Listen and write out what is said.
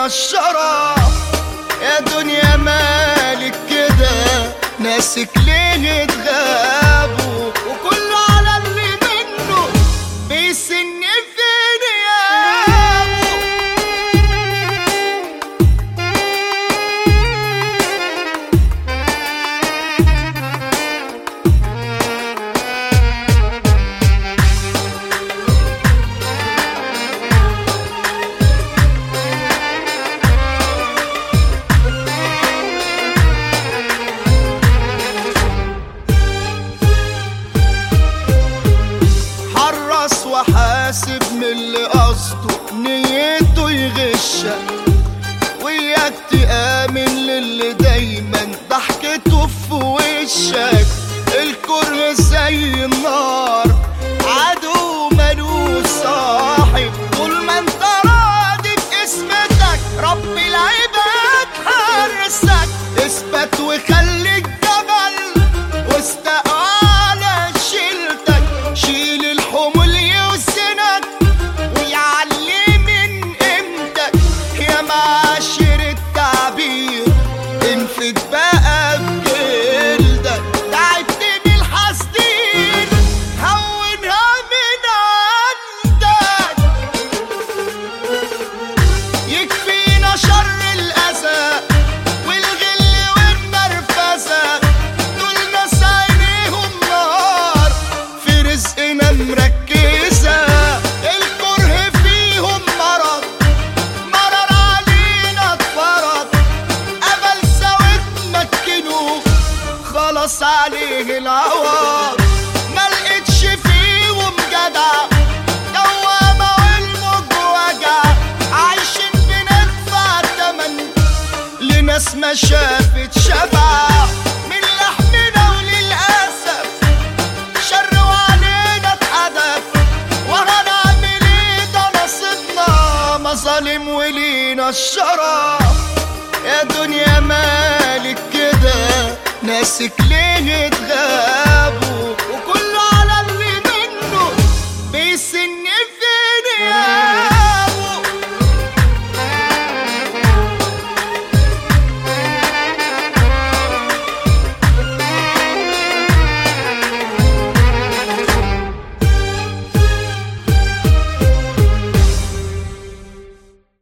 الشرف يا دنيا مالك كده ناسك ليه تغابوا وكل على اللي منه بيسن في نيابه حرص وحاسب من اللي قصده نيته يغشك وياك تآمن للي دايما ضحكته في وشك الكره زي النار عدو ملوش صاحب طول ما انت راضي باسمتك رب العباد حرسك اثبت وخليك جبل واستقال شيلتك شيل الحمول يوزنك ويعلي من قيمتك يا معاشر التعبير انفد بقى بجلدك تعبت من الحاسدين هونها من عندك يكفينا شر الأذى والغل والنرفزة دول ناس عينيهم نار في رزقنا مركزة الكره فيهم مرض مرر علينا اتفرض قبل سوت مكنوه خلاص عليه العوض ما لقيتش فيهم جدع دوامة والموج وجع عايشين بندفع تمن لناس ما شافت شبع من لحمنا وللأسف شر وعلينا اتحدف وهنعمل ايه ده نصيبنا مظالم ولينا الشرف يا دنيا مالك كده ناسك ليه تغاب